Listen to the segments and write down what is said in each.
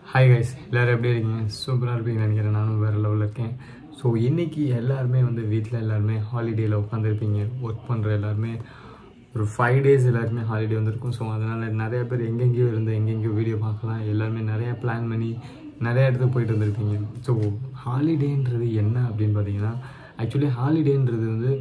hi guys எல்லோரும் எப்படி இருக்கீங்க சூப்பராக இருப்பீங்கன்னு நினைக்கிறேன் நானும் வேறு லெவலில் இருக்கேன் ஸோ இன்றைக்கி எல்லாருமே வந்து வீட்டில் எல்லாருமே ஹாலிடேயில் உட்காந்துருப்பீங்க ஒர்க் பண்ணுற எல்லாருமே ஒரு ஃபைவ் டேஸ் எல்லாருமே ஹாலிடே வந்திருக்கும் ஸோ அதனால் நிறைய பேர் எங்கெங்கேயோ இருந்து எங்கெங்கேயோ வீடியோ பார்க்கலாம் எல்லாருமே நிறையா பிளான் பண்ணி நிறைய இடத்துக்கு போயிட்டு வந்திருப்பீங்க ஸோ ஹாலிடேன்றது என்ன அப்படின்னு பார்த்தீங்கன்னா ஆக்சுவலி ஹாலிடேன்றது வந்து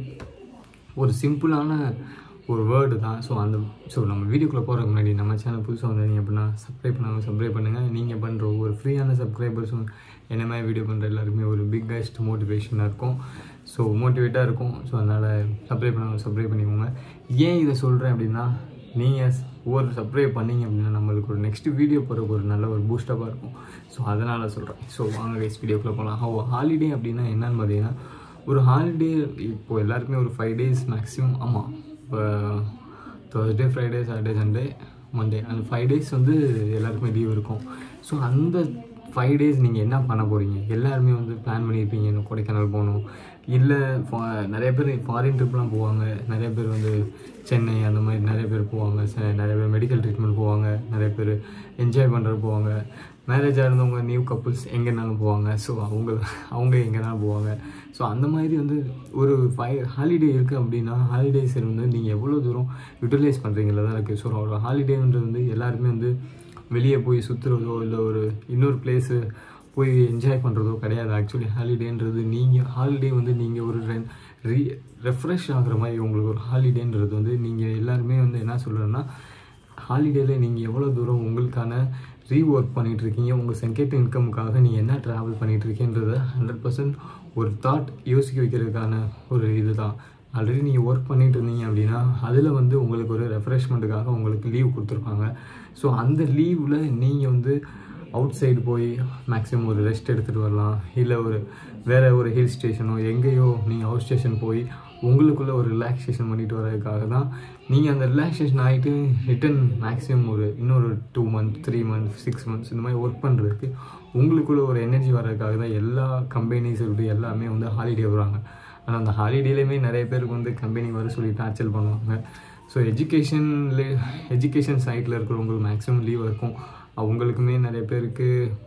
ஒரு சிம்பிளான ஒரு வேர்டு தான் ஸோ அந்த ஸோ நம்ம வீடியோக்குள்ளே போகிறதுக்கு முன்னாடி நம்ம சேனல் புதுசாக வந்தீங்க அப்படின்னா சப்ஸ்கிரைப் பண்ணாமல் சப்ஸ்கிரைப் பண்ணுங்கள் நீங்கள் பண்ணுற ஒரு ஃப்ரீயான சப்ஸ்கிரைபர்ஸும் என்ன மாதிரி வீடியோ பண்ணுற எல்லாருக்குமே ஒரு பிக்கஸ்ட் மோட்டிவேஷனாக இருக்கும் ஸோ மோட்டிவேட்டாக இருக்கும் ஸோ அதனால் சப்ஸ்கிரைப் பண்ணாமல் சப்ஸ்கிரைப் பண்ணிக்கோங்க ஏன் இதை சொல்கிறேன் அப்படின்னா நீங்கள் ஒரு சப்ஸ்கிரைப் பண்ணீங்க அப்படின்னா நம்மளுக்கு ஒரு நெக்ஸ்ட் வீடியோ போகிறதுக்கு ஒரு நல்ல ஒரு பூஸ்டப்பாக இருக்கும் ஸோ அதனால் சொல்கிறேன் ஸோ வாங்க கைஸ் வீடியோக்குள்ளே போகலாம் ஹோ ஹாலிடே அப்படின்னா என்னன்னு பார்த்தீங்கன்னா ஒரு ஹாலிடே இப்போது எல்லாருக்குமே ஒரு ஃபைவ் டேஸ் மேக்ஸிமம் ஆமாம் இப்போ Thursday Friday Saturday Sunday Monday அந்த ஃபைவ் டேஸ் வந்து எல்லாருக்குமே லீவ் இருக்கும் ஸோ அந்த ஃபைவ் டேஸ் நீங்கள் என்ன பண்ண போகிறீங்க எல்லாருமே வந்து பிளான் பண்ணியிருப்பீங்க இன்னும் கொடைக்கானல் போகணும் இல்லை நிறைய பேர் ஃபாரின் ட்ரிப்லாம் போவாங்க நிறைய பேர் வந்து சென்னை அந்த மாதிரி நிறைய பேர் போவாங்க ச- நிறைய பேர் மெடிக்கல் ட்ரீட்மெண்ட் போவாங்க நிறைய பேர் என்ஜாய் பண்ணுறது போவாங்க மேரேஜாக இருந்தவங்க நியூ கப்புள்ஸ் எங்கேனாலும் போவாங்க ஸோ அவங்க அவங்க எங்கேனாலும் போவாங்க ஸோ அந்த மாதிரி வந்து ஒரு ஃபை ஹாலிடே இருக்குது அப்படின்னா ஹாலிடேஸ் வந்து நீங்கள் எவ்வளோ தூரம் யூட்டிலைஸ் பண்ணுறீங்களா தான் இருக்குது ஸோ ஒரு ஹாலிடேன்றது வந்து எல்லாருமே வந்து வெளியே போய் சுற்றுறதோ இல்லை ஒரு இன்னொரு பிளேஸு போய் என்ஜாய் பண்ணுறதோ கிடையாது ஆக்சுவலி ஹாலிடேன்றது நீங்கள் ஹாலிடே வந்து நீங்கள் ஒரு ரெ ரீ ரெஃப்ரெஷ் ஆகுற மாதிரி உங்களுக்கு ஒரு ஹாலிடேன்றது வந்து நீங்கள் எல்லாருமே வந்து என்ன சொல்கிறேன்னா ஹாலிடேல நீங்கள் எவ்வளோ தூரம் உங்களுக்கான ரீ ஒர்க் பண்ணிட்டு இருக்கீங்க உங்கள் செகண்ட் இன்கமுக்காக நீங்கள் என்ன ட்ராவல் பண்ணிட்டு இருக்கீன்றத ஹண்ட்ரட் பர்சன்ட் ஒரு தாட் யோசிக்க வைக்கிறதுக்கான ஒரு இதுதான் ஆல்ரெடி நீங்கள் ஒர்க் பண்ணிட்டு இருந்தீங்க அப்படின்னா அதில் வந்து உங்களுக்கு ஒரு ரெஃப்ரெஷ்மெண்ட்டுக்காக உங்களுக்கு லீவ் கொடுத்துருப்பாங்க ஸோ அந்த லீவில் நீங்கள் வந்து அவுட் சைடு போய் மேக்ஸிமம் ஒரு ரெஸ்ட் எடுத்துகிட்டு வரலாம் இல்லை ஒரு வேறு ஒரு ஹில் ஸ்டேஷனோ எங்கேயோ நீங்கள் அவுட் ஸ்டேஷன் போய் உங்களுக்குள்ள ஒரு ரிலாக்ஸேஷன் பண்ணிட்டு வர்றதுக்காக தான் நீங்கள் அந்த ரிலாக்ஸேஷன் ஆகிட்டு ரிட்டன் மேக்ஸிமம் ஒரு இன்னொரு two month three month six months இந்த மாதிரி ஒர்க் பண்ணுறதுக்கு உங்களுக்குள்ள ஒரு எனர்ஜி வர்றதுக்காக தான் எல்லா கம்பெனிஸ் இருக்குது எல்லாமே வந்து ஹாலிடே வராங்க ஆனால் அந்த ஹாலிடேலையுமே நிறைய பேருக்கு வந்து கம்பெனி வர சொல்லி டார்ச்சல் பண்ணுவாங்க ஸோ எஜுகேஷன்ல எஜுகேஷன் சைட்டில் இருக்கிறவங்களுக்கு மேக்ஸிமம் லீவ் இருக்கும் அவங்களுக்குமே நிறைய பேருக்கு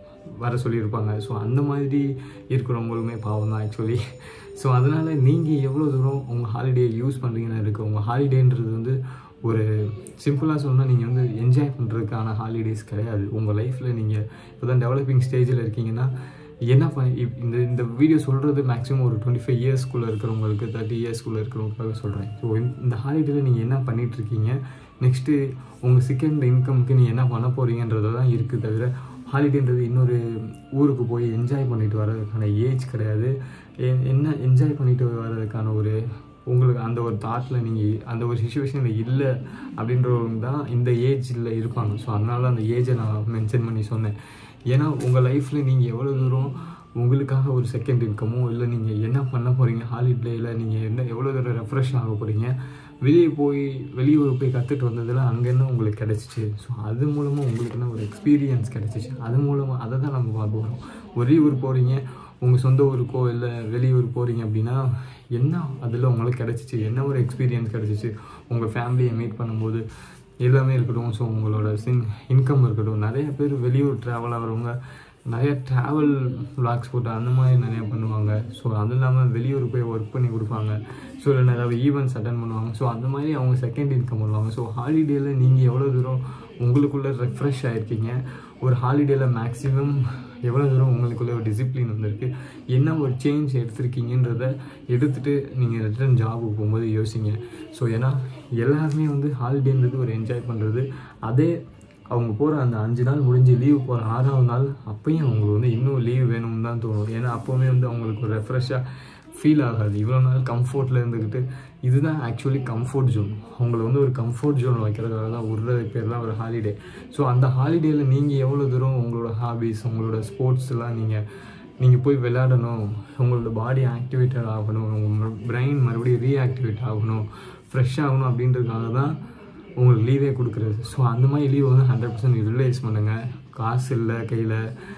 வர சொல்லியிருப்பாங்க ஸோ அந்த மாதிரி இருக்கிறவங்களுமே பாவம் தான் ஆக்சுவலி ஸோ அதனால் நீங்கள் எவ்வளோ தூரம் உங்கள் ஹாலிடே யூஸ் பண்ணுறீங்கன்னு இருக்குது உங்கள் ஹாலிடேன்றது வந்து ஒரு சிம்பிளாக சொன்னால் நீங்கள் வந்து என்ஜாய் பண்ணுறதுக்கான ஹாலிடேஸ் கிடையாது உங்கள் லைஃப்பில் நீங்கள் இப்போ தான் டெவலப்பிங் ஸ்டேஜில் இருக்கீங்கன்னா என்ன பண்ண இப்- இந்த இந்த வீடியோ சொல்கிறது மேக்ஸிமம் ஒரு டுவெண்ட்டி ஃபைவ் இயர்ஸ்க்குள்ளே இருக்கிறவங்களுக்கு தேர்ட்டி இயர்ஸ்க்குள்ளே இருக்கிறவங்களுக்காக சொல்கிறேன் ஸோ இந்த ஹாலிடேல நீங்கள் என்ன பண்ணிட்டு இருக்கீங்க நெக்ஸ்ட்டு உங்கள் செகண்ட் இன்கம்க்கு நீங்கள் என்ன பண்ண போகிறீங்கன்றது தான் இருக்குது தவிர ஹாலிடேன்றது இன்னொரு ஊருக்கு போய் என்ஜாய் பண்ணிட்டு வர்றதுக்கான ஏஜ் கிடையாது எ- என்ன என்ஜாய் பண்ணிட்டு வர்றதுக்கான ஒரு உங்களுக்கு அந்த ஒரு தாட்டில் நீங்கள் அந்த ஒரு சுச்சுவேஷனில் இல்லை அப்படின்றவங்க தான் இந்த ஏஜில் இருப்பாங்க ஸோ அதனால அந்த ஏஜை நான் மென்ஷன் பண்ணி சொன்னேன் ஏன்னா உங்கள் லைஃப்பில் நீங்கள் எவ்வளோ தூரம் உங்களுக்காக ஒரு செகண்ட் இன்கமோ இல்லை நீங்கள் என்ன பண்ண போகிறீங்க ஹாலிடேயில் நீங்கள் என்ன எவ்வளோ தூரம் ரெஃப்ரெஷ் ஆக போகிறீங்க வெளியே போய் வெளியூர் போய் கற்றுட்டு வந்ததில் அங்கேருந்து உங்களுக்கு கிடச்சிச்சு ஸோ அது மூலமாக உங்களுக்கு என்ன ஒரு எக்ஸ்பீரியன்ஸ் கிடச்சிச்சு அது மூலமாக அதை தான் நம்ம பார்க்க போகிறோம் ஒரே ஊர் போகிறீங்க உங்கள் சொந்த ஊருக்கோ இல்லை வெளியூர் போகிறீங்க அப்படின்னா என்ன அதில் உங்களுக்கு கிடச்சிச்சு என்ன ஒரு எக்ஸ்பீரியன்ஸ் கிடச்சிச்சு உங்கள் ஃபேமிலியை மீட் பண்ணும்போது எல்லாமே இருக்கட்டும் ஸோ உங்களோட சின் இன்கம் இருக்கட்டும் நிறைய பேர் வெளியூர் ட்ராவல் ஆகிறவங்க நிறைய ட்ராவல் vlogs போட்டு அந்த மாதிரி நிறைய பண்ணுவாங்க ஸோ அது இல்லாமல் வெளியூர் போய் ஒர்க் பண்ணி கொடுப்பாங்க ஸோ இல்லை நிறைய ஈவெண்ட்ஸ் அட்டன் பண்ணுவாங்க ஸோ அந்த மாதிரி அவங்க செகண்ட் இன்கம் பண்ணுவாங்க ஸோ ஹாலிடேயில் நீங்கள் எவ்வளோ தூரம் உங்களுக்குள்ளே ரெஃப்ரெஷ் ஆயிருக்கீங்க ஒரு ஹாலிடேயில் மேக்ஸிமம் எவ்வளோ தூரம் உங்களுக்குள்ள ஒரு டிசிப்ளின் வந்திருக்கு என்ன ஒரு சேஞ்ச் எடுத்திருக்கீங்கன்றத எடுத்துகிட்டு நீங்கள் ரிட்டர்ன் ஜாபுக்கு போகும்போது யோசிங்க ஸோ ஏன்னா எல்லாருமே வந்து ஹாலிடேன்றது ஒரு என்ஜாய் பண்ணுறது அதே அவங்க போகிற அந்த அஞ்சு நாள் முடிஞ்சு லீவ் போகிற ஆறாவது நாள் அப்பயும் அவங்களுக்கு வந்து இன்னும் லீவ் வேணும்னு தான் தோணும் ஏன்னா அப்போவுமே வந்து அவங்களுக்கு ஒரு ரெஃப்ரெஷ்ஷாக ஃபீல் ஆகாது இவ்வளோ நாள் கம்ஃபர்ட்டில் இருந்துக்கிட்டு இதுதான் ஆக்சுவலி கம்ஃபர்ட் ஜோன் அவங்கள வந்து ஒரு கம்ஃபர்ட் ஜோன் வைக்கிறதுக்காக தான் விடுறது பேர் தான் ஒரு ஹாலிடே ஸோ அந்த ஹாலிடேயில் நீங்கள் எவ்வளோ தூரம் உங்களோட ஹாபிஸ் உங்களோட ஸ்போர்ட்ஸ்லாம் நீங்கள் நீங்கள் போய் விளையாடணும் உங்களோட பாடி ஆக்டிவேட்டட் ஆகணும் உங்கள் பிரெயின் மறுபடியும் ரீஆக்டிவேட் ஆகணும் ஃப்ரெஷ் ஆகணும் அப்படின்றதுக்காக தான் உங்களுக்கு லீவே கொடுக்குறது ஸோ அந்த மாதிரி லீவ் வந்து ஹண்ட்ரட் பர்சன்ட் யூட்டிலைஸ் பண்ணுங்கள் காசு இல்லை கையில்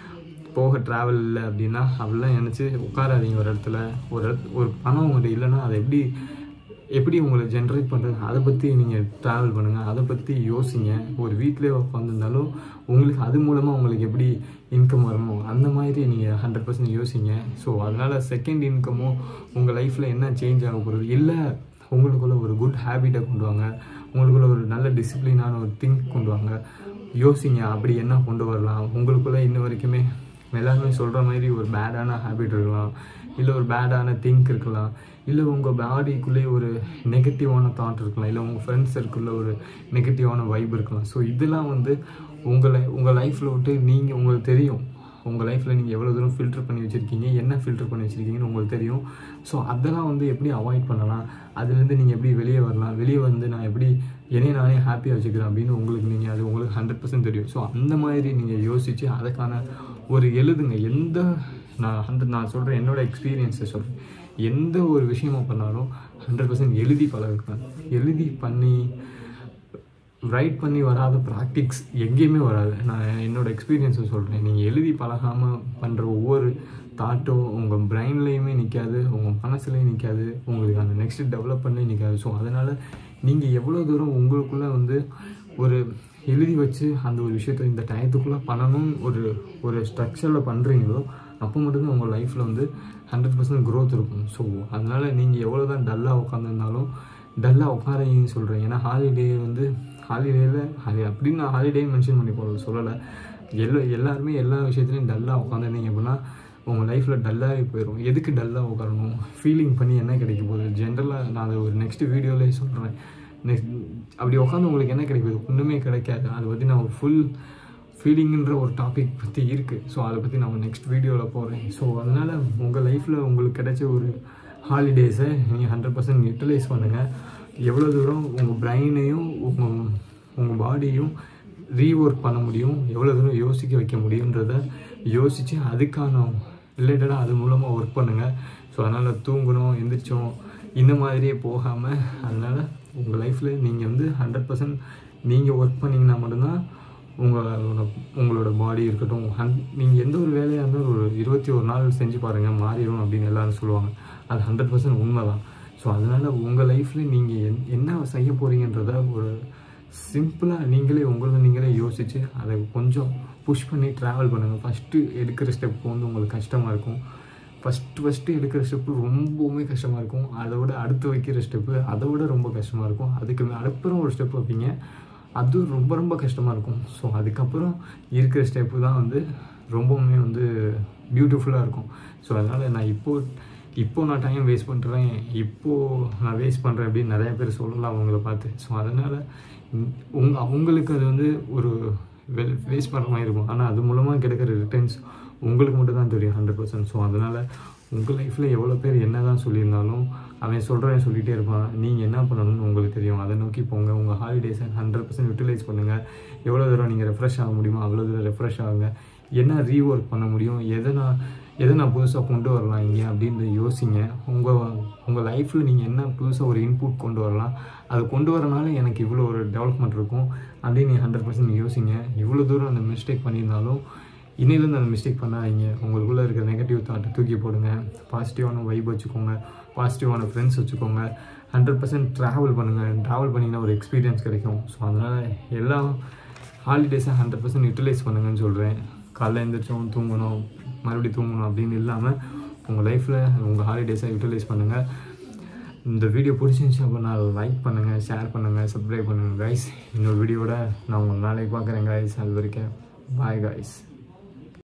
போக ட்ராவல் இல்லை அப்படின்னா அப்படிலாம் நினச்சி உட்காராதீங்க ஒரு இடத்துல ஒரு இடத்து ஒரு பணம் உங்கள்கிட்ட இல்லைன்னா அதை எப்படி எப்படி உங்களை ஜென்ரேட் பண்ணுறது அதை பற்றி நீங்கள் ட்ராவல் பண்ணுங்கள் அதை பற்றி யோசிங்க ஒரு வீட்டிலே உட்காந்துருந்தாலும் உங்களுக்கு அது மூலமாக உங்களுக்கு எப்படி இன்கம் வரணும் அந்த மாதிரி நீங்கள் ஹண்ட்ரட் பர்சன்ட் யோசிங்க ஸோ அதனால் செகண்ட் இன்கமோ உங்கள் லைஃப்பில் என்ன சேஞ்ச் ஆக போகிறது இல்லை உங்களுக்குள்ள ஒரு குட் ஹேபிட்டை கொண்டு வாங்க உங்களுக்குள்ள ஒரு நல்ல டிசிப்ளினான ஒரு திங்க் கொண்டு வாங்க யோசிங்க அப்படி என்ன கொண்டு வரலாம் உங்களுக்குள்ள இன்ன வரைக்குமே எல்லாருமே சொல்கிற மாதிரி ஒரு பேடான ஹேபிட் இருக்கலாம் இல்லை ஒரு பேடான திங்க் இருக்கலாம் இல்லை உங்கள் பாடிக்குள்ளே ஒரு நெகட்டிவான தாட் இருக்கலாம் இல்லை உங்கள் ஃப்ரெண்ட்ஸ் சர்க்கிளில் ஒரு நெகட்டிவான வைப் இருக்கலாம் ஸோ இதெல்லாம் வந்து உங்களை உங்கள் லைஃப்பில் விட்டு நீங்கள் உங்களுக்கு தெரியும் உங்கள் லைஃப்பில் நீங்கள் எவ்வளோ தூரம் ஃபில்டர் பண்ணி வச்சுருக்கீங்க என்ன ஃபில்டர் பண்ணி வச்சுருக்கீங்கன்னு உங்களுக்கு தெரியும் ஸோ அதெல்லாம் வந்து எப்படி அவாய்ட் பண்ணலாம் அதுலேருந்து நீங்கள் எப்படி வெளியே வரலாம் வெளியே வந்து நான் எப்படி என்னைய நானே ஹாப்பியாக வச்சுக்கிறேன் அப்படின்னு உங்களுக்கு நீங்கள் அது உங்களுக்கு ஹண்ட்ரட் பர்சன்ட் தெரியும் ஸோ அந்த மாதிரி நீங்கள் யோசித்து அதுக்கான ஒரு எழுதுங்க எந்த நான் ஹண்ட்ரட் நான் சொல்கிறேன் என்னோட எக்ஸ்பீரியன்ஸை சொல்கிறேன் எந்த ஒரு விஷயமா பண்ணாலும் ஹண்ட்ரட் பர்சன்ட் எழுதி பழகுங்க எழுதி பண்ணி ரைட் பண்ணி வராத ப்ராக்டிக்ஸ் எங்கேயுமே வராது நான் என்னோட எக்ஸ்பீரியன்ஸை சொல்கிறேன் நீங்கள் எழுதி பழகாமல் பண்ணுற ஒவ்வொரு தாட்டும் உங்கள் பிரெயின்லேயுமே நிற்காது உங்கள் மனசுலேயும் நிற்காது உங்களுக்கு அந்த நெக்ஸ்ட் டெவலப்மெண்ட்லேயும் நிற்காது ஸோ அதனால் நீங்கள் எவ்வளோ தூரம் உங்களுக்குள்ளே வந்து ஒரு எழுதி வச்சு அந்த ஒரு விஷயத்தை இந்த டயத்துக்குள்ளே பண்ணணும் ஒரு ஒரு ஸ்ட்ரக்சரில் பண்ணுறீங்களோ அப்போ மட்டும்தான் உங்கள் லைஃப்பில் வந்து ஹண்ட்ரட் பர்சன்ட் க்ரோத் இருக்கும் ஸோ அதனால் நீங்கள் எவ்வளோ தான் டல்லாக உட்காந்துருந்தாலும் டல்லாக உட்காரீங்கன்னு சொல்கிறேன் ஏன்னா ஹாலிடே வந்து ஹாலிடேயில் ஹாலி அப்படின்னு நான் ஹாலிடேன்னு மென்ஷன் பண்ணி போகிறது சொல்லலை எல்லா எல்லாருமே எல்லா விஷயத்துலையும் டல்லாக உட்காந்துருந்தீங்க அப்படின்னா உங்கள் லைஃப்பில் டல்லாகவே போயிடும் எதுக்கு டல்லாக உட்காரணும் ஃபீலிங் பண்ணி என்ன கிடைக்க போகுது ஜென்ரலாக நான் அதை ஒரு நெக்ஸ்ட் வீடியோலேயே சொல்கிறேன் நெக்ஸ்ட் அப்படி உட்காந்து உங்களுக்கு என்ன கிடைக்குது ஒன்றுமே கிடைக்காது அதை பற்றி நான் ஒரு ஃபுல் ஃபீலிங்குன்ற ஒரு டாபிக் பற்றி இருக்குது ஸோ அதை பற்றி நான் நெக்ஸ்ட் வீடியோவில் போகிறேன் ஸோ அதனால் உங்கள் லைஃப்பில் உங்களுக்கு கிடைச்ச ஒரு ஹாலிடேஸை நீங்கள் ஹண்ட்ரட் பர்சன்ட் யூட்டிலைஸ் பண்ணுங்கள் எவ்வளோ தூரம் உங்கள் பிரெயினையும் உங்கள் உங்கள் பாடியும் ரீஒர்க் பண்ண முடியும் எவ்வளோ தூரம் யோசிக்க வைக்க முடியுன்றத யோசித்து அதுக்கான ரிலேட்டடாக அது மூலமாக ஒர்க் பண்ணுங்கள் ஸோ அதனால் தூங்கணும் எந்திரிச்சோம் இந்த மாதிரியே போகாமல் அதனால் உங்கள் லைஃப்பில் நீங்கள் வந்து ஹண்ட்ரட் பர்சன்ட் நீங்கள் ஒர்க் பண்ணிங்கன்னா மட்டும்தான் உங்களோட உங்களோட பாடி இருக்கட்டும் ஹன் நீங்கள் எந்த ஒரு வேலையாக இருந்தாலும் ஒரு இருபத்தி ஒரு நாள் செஞ்சு பாருங்கள் மாறிடும் அப்படின்னு எல்லாரும் சொல்லுவாங்க அது ஹண்ட்ரட் பர்சன்ட் உண்மை தான் ஸோ அதனால் உங்கள் லைஃப்பில் நீங்கள் என் என்ன செய்ய போகிறீங்கன்றத ஒரு சிம்பிளாக நீங்களே உங்களை நீங்களே யோசித்து அதை கொஞ்சம் புஷ் பண்ணி ட்ராவல் பண்ணுங்கள் ஃபஸ்ட்டு எடுக்கிற ஸ்டெப் வந்து உங்களுக்கு கஷ்டமாக இருக்கும் ஃபஸ்ட்டு ஃபஸ்ட்டு எடுக்கிற ஸ்டெப்பு ரொம்பவுமே கஷ்டமாக இருக்கும் அதை விட அடுத்து வைக்கிற ஸ்டெப்பு அதை விட ரொம்ப கஷ்டமாக இருக்கும் அதுக்கு மே- அப்புறம் ஒரு ஸ்டெப் வைப்பீங்க அது ரொம்ப ரொம்ப கஷ்டமாக இருக்கும் ஸோ அதுக்கப்புறம் இருக்கிற ஸ்டெப்பு தான் வந்து ரொம்பவுமே வந்து பியூட்டிஃபுல்லாக இருக்கும் ஸோ அதனால் நான் இப்போது இப்போது நான் டைம் வேஸ்ட் பண்ணுறேன் இப்போது நான் வேஸ்ட் பண்ணுறேன் அப்படின்னு நிறைய பேர் சொல்லலாம் அவங்கள பார்த்து ஸோ அதனால் உங்க அவங்களுக்கு அது வந்து ஒரு வெல் வேஸ்ட் பண்ணுற மாதிரி இருக்கும் ஆனால் அது மூலமாக கிடைக்கிற ரிட்டர்ன்ஸ் உங்களுக்கு மட்டும் தான் தெரியும் ஹண்ட்ரட் பர்சன்ட் ஸோ அதனால் உங்கள் லைஃப்பில் எவ்வளோ பேர் என்ன தான் சொல்லியிருந்தாலும் அவன் சொல்கிறவன் சொல்லிகிட்டே இருப்பான் நீங்கள் என்ன பண்ணணும்னு உங்களுக்கு தெரியும் அதை நோக்கி போங்க உங்கள் ஹாலிடேஸை ஹண்ட்ரட் பர்சன்ட் யூட்டிலைஸ் பண்ணுங்கள் எவ்வளோ தூரம் நீங்கள் ரெஃப்ரெஷ் ஆக முடியுமோ அவ்வளோ தூரம் ரெஃப்ரெஷ் ஆகுங்க என்ன ரீஒர்க் பண்ண முடியும் எதை நான் எதை நான் புதுசாக கொண்டு வரலாம் இங்கே அப்படின்னு யோசிங்க உங்கள் உங்கள் லைஃப்பில் நீங்கள் என்ன புதுசாக ஒரு இன்புட் கொண்டு வரலாம் அதை கொண்டு வரனால எனக்கு இவ்வளோ ஒரு டெவலப்மெண்ட் இருக்கும் அப்படின்னு நீங்கள் ஹண்ட்ரட் பர்சன்ட் யோசிங்க இவ்வளோ தூரம் அந்த மிஸ்டேக் பண்ணியிருந்தாலும் இன்னிலேருந்து அந்த மிஸ்டேக் பண்ணாதீங்க உங்களுக்குள்ளே இருக்கிற நெகட்டிவ் தாட்டை தூக்கி போடுங்க பாசிட்டிவான வைப் வச்சுக்கோங்க பாசிட்டிவான ஃப்ரெண்ட்ஸ் வச்சுக்கோங்க ஹண்ட்ரட் பர்சன்ட் ட்ராவல் பண்ணுங்கள் ட்ராவல் பண்ணிங்கன்னா ஒரு எக்ஸ்பீரியன்ஸ் கிடைக்கும் ஸோ அதனால் எல்லா ஹாலிடேஸை ஹண்ட்ரட் பர்சன்ட் யூட்டிலைஸ் பண்ணுங்கன்னு சொல்கிறேன் காலைல எழுந்திரிச்சோம் தூங்கணும் மறுபடியும் தூங்கணும் அப்படின்னு இல்லாமல் உங்கள் லைஃப்பில் உங்கள் ஹாலிடேஸை யூட்டிலைஸ் பண்ணுங்கள் இந்த வீடியோ பிடிச்சிருந்துச்சு அப்படின்னா லைக் பண்ணுங்கள் ஷேர் பண்ணுங்கள் சப்ஸ்கிரைப் பண்ணுங்கள் கைஸ் இன்னொரு வீடியோட நான் உங்களை நாளைக்கு பார்க்குறேன் கைஸ் அது வரைக்கும் பாய் கைஸ்